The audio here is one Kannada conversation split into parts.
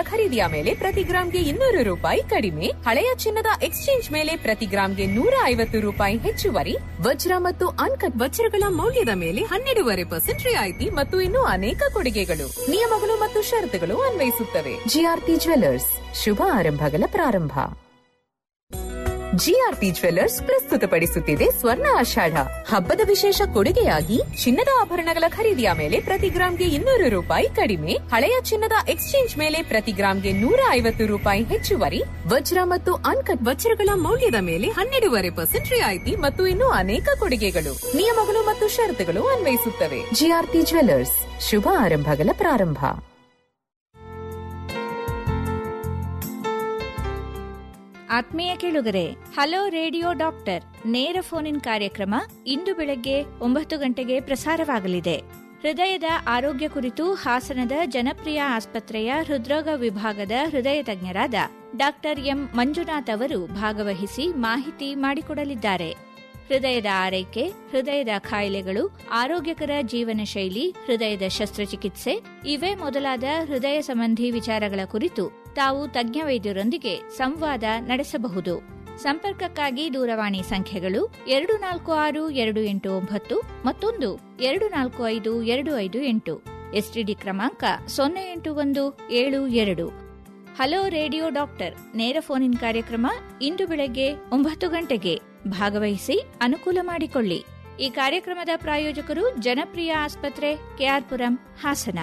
ಖರೀದಿಯ ಮೇಲೆ ಪ್ರತಿ ಗ್ರಾಂಗೆ ಇನ್ನೂರು ರೂಪಾಯಿ ಕಡಿಮೆ ಹಳೆಯ ಚಿನ್ನದ ಎಕ್ಸ್ಚೇಂಜ್ ಮೇಲೆ ಪ್ರತಿ ಗ್ರಾಂಗೆ ನೂರ ಐವತ್ತು ರೂಪಾಯಿ ಹೆಚ್ಚುವರಿ ವಜ್ರ ಮತ್ತು ಅನ್ಕಟ್ ವಜ್ರಗಳ ಮೌಲ್ಯದ ಮೇಲೆ ಹನ್ನೆರಡೂವರೆ ಪರ್ಸೆಂಟ್ ರಿಯಾಯಿತಿ ಮತ್ತು ಇನ್ನೂ ಅನೇಕ ಕೊಡುಗೆಗಳು ನಿಯಮಗಳು ಮತ್ತು ಷರತ್ತುಗಳು ಅನ್ವಯಿಸುತ್ತವೆ ಜಿಆರ್ಪಿ ಜ್ವೆಲ್ಲರ್ಸ್ ಶುಭ ಆರಂಭಗಳ ಪ್ರಾರಂಭ ಜಿಆರ್ಪಿ ಜ್ವೆಲ್ಲರ್ಸ್ ಪ್ರಸ್ತುತಪಡಿಸುತ್ತಿದೆ ಸ್ವರ್ಣ ಆಷಾಢ ಹಬ್ಬದ ವಿಶೇಷ ಕೊಡುಗೆಯಾಗಿ ಚಿನ್ನದ ಆಭರಣಗಳ ಖರೀದಿಯ ಮೇಲೆ ಪ್ರತಿ ಗ್ರಾಂಗೆ ಇನ್ನೂರು ರೂಪಾಯಿ ಕಡಿಮೆ ಹಳೆಯ ಚಿನ್ನದ ಎಕ್ಸ್ಚೇಂಜ್ ಮೇಲೆ ಪ್ರತಿ ಗ್ರಾಂಗೆ ನೂರ ಐವತ್ತು ರೂಪಾಯಿ ಹೆಚ್ಚುವರಿ ವಜ್ರ ಮತ್ತು ಅನ್ಕಟ್ ವಜ್ರಗಳ ಮೌಲ್ಯದ ಮೇಲೆ ಹನ್ನೆರಡೂವರೆ ಪರ್ಸೆಂಟ್ ರಿಯಾಯಿತಿ ಮತ್ತು ಇನ್ನೂ ಅನೇಕ ಕೊಡುಗೆಗಳು ನಿಯಮಗಳು ಮತ್ತು ಷರತ್ತುಗಳು ಅನ್ವಯಿಸುತ್ತವೆ ಜಿಆರ್ಪಿ ಜ್ವೆಲ್ಲರ್ಸ್ ಶುಭ ಆರಂಭಗಳ ಪ್ರಾರಂಭ ಆತ್ಮೀಯ ಕೇಳುಗರೆ ಹಲೋ ರೇಡಿಯೋ ಡಾಕ್ಟರ್ ನೇರ ಫೋನ್ ಇನ್ ಕಾರ್ಯಕ್ರಮ ಇಂದು ಬೆಳಗ್ಗೆ ಒಂಬತ್ತು ಗಂಟೆಗೆ ಪ್ರಸಾರವಾಗಲಿದೆ ಹೃದಯದ ಆರೋಗ್ಯ ಕುರಿತು ಹಾಸನದ ಜನಪ್ರಿಯ ಆಸ್ಪತ್ರೆಯ ಹೃದ್ರೋಗ ವಿಭಾಗದ ಹೃದಯ ತಜ್ಞರಾದ ಡಾಕ್ಟರ್ ಎಂ ಮಂಜುನಾಥ್ ಅವರು ಭಾಗವಹಿಸಿ ಮಾಹಿತಿ ಮಾಡಿಕೊಡಲಿದ್ದಾರೆ ಹೃದಯದ ಆರೈಕೆ ಹೃದಯದ ಕಾಯಿಲೆಗಳು ಆರೋಗ್ಯಕರ ಜೀವನ ಶೈಲಿ ಹೃದಯದ ಶಸ್ತ್ರಚಿಕಿತ್ಸೆ ಇವೇ ಮೊದಲಾದ ಹೃದಯ ಸಂಬಂಧಿ ವಿಚಾರಗಳ ಕುರಿತು ತಾವು ತಜ್ಞ ವೈದ್ಯರೊಂದಿಗೆ ಸಂವಾದ ನಡೆಸಬಹುದು ಸಂಪರ್ಕಕ್ಕಾಗಿ ದೂರವಾಣಿ ಸಂಖ್ಯೆಗಳು ಎರಡು ನಾಲ್ಕು ಆರು ಎರಡು ಎಂಟು ಒಂಬತ್ತು ಮತ್ತೊಂದು ಎರಡು ನಾಲ್ಕು ಐದು ಎರಡು ಐದು ಎಂಟು ಎಸ್ಟಿಡಿ ಕ್ರಮಾಂಕ ಸೊನ್ನೆ ಎಂಟು ಒಂದು ಏಳು ಎರಡು ಹಲೋ ರೇಡಿಯೋ ಡಾಕ್ಟರ್ ನೇರ ಫೋನ್ ಇನ್ ಕಾರ್ಯಕ್ರಮ ಇಂದು ಬೆಳಗ್ಗೆ ಒಂಬತ್ತು ಗಂಟೆಗೆ ಭಾಗವಹಿಸಿ ಅನುಕೂಲ ಮಾಡಿಕೊಳ್ಳಿ ಈ ಕಾರ್ಯಕ್ರಮದ ಪ್ರಾಯೋಜಕರು ಜನಪ್ರಿಯ ಆಸ್ಪತ್ರೆ ಕೆಆರ್ಪುರಂ ಹಾಸನ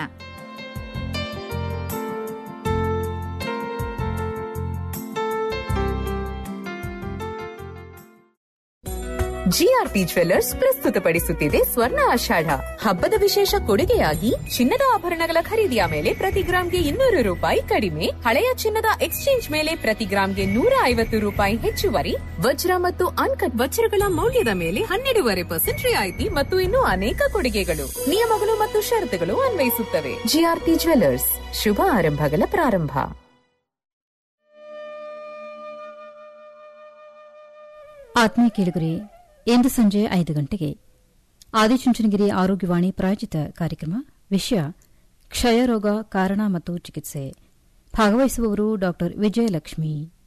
ಜಿಆರ್ಪಿ ಜ್ವೆಲ್ಲರ್ಸ್ ಪ್ರಸ್ತುತಪಡಿಸುತ್ತಿದೆ ಸ್ವರ್ಣ ಆಷಾಢ ಹಬ್ಬದ ವಿಶೇಷ ಕೊಡುಗೆಯಾಗಿ ಚಿನ್ನದ ಆಭರಣಗಳ ಖರೀದಿಯ ಮೇಲೆ ಪ್ರತಿ ಗ್ರಾಂಗೆ ಇನ್ನೂರು ರೂಪಾಯಿ ಕಡಿಮೆ ಹಳೆಯ ಚಿನ್ನದ ಎಕ್ಸ್ಚೇಂಜ್ ಮೇಲೆ ಪ್ರತಿ ಗ್ರಾಂಗೆ ನೂರ ಐವತ್ತು ರೂಪಾಯಿ ಹೆಚ್ಚುವರಿ ವಜ್ರ ಮತ್ತು ಅನ್ಕಟ್ ವಜ್ರಗಳ ಮೌಲ್ಯದ ಮೇಲೆ ಹನ್ನೆರಡೂವರೆ ಪರ್ಸೆಂಟ್ ರಿಯಾಯಿತಿ ಮತ್ತು ಇನ್ನೂ ಅನೇಕ ಕೊಡುಗೆಗಳು ನಿಯಮಗಳು ಮತ್ತು ಷರತ್ತುಗಳು ಅನ್ವಯಿಸುತ್ತವೆ ಜಿಆರ್ಪಿ ಜ್ವೆಲ್ಲರ್ಸ್ ಶುಭ ಆರಂಭಗಳ ಪ್ರಾರಂಭ ಆತ್ಮೀಯ ಕೇಳುಗರೆ ಇಂದು ಸಂಜೆ ಐದು ಗಂಟೆಗೆ ಆದಿಚುಂಚನಗಿರಿ ಆರೋಗ್ಯವಾಣಿ ಪ್ರಾಯೋಜಿತ ಕಾರ್ಯಕ್ರಮ ವಿಷಯ ಕ್ಷಯರೋಗ ಕಾರಣ ಮತ್ತು ಚಿಕಿತ್ಸೆ ಭಾಗವಹಿಸುವವರು ಡಾ ವಿಜಯಲಕ್ಷ್ಮಿ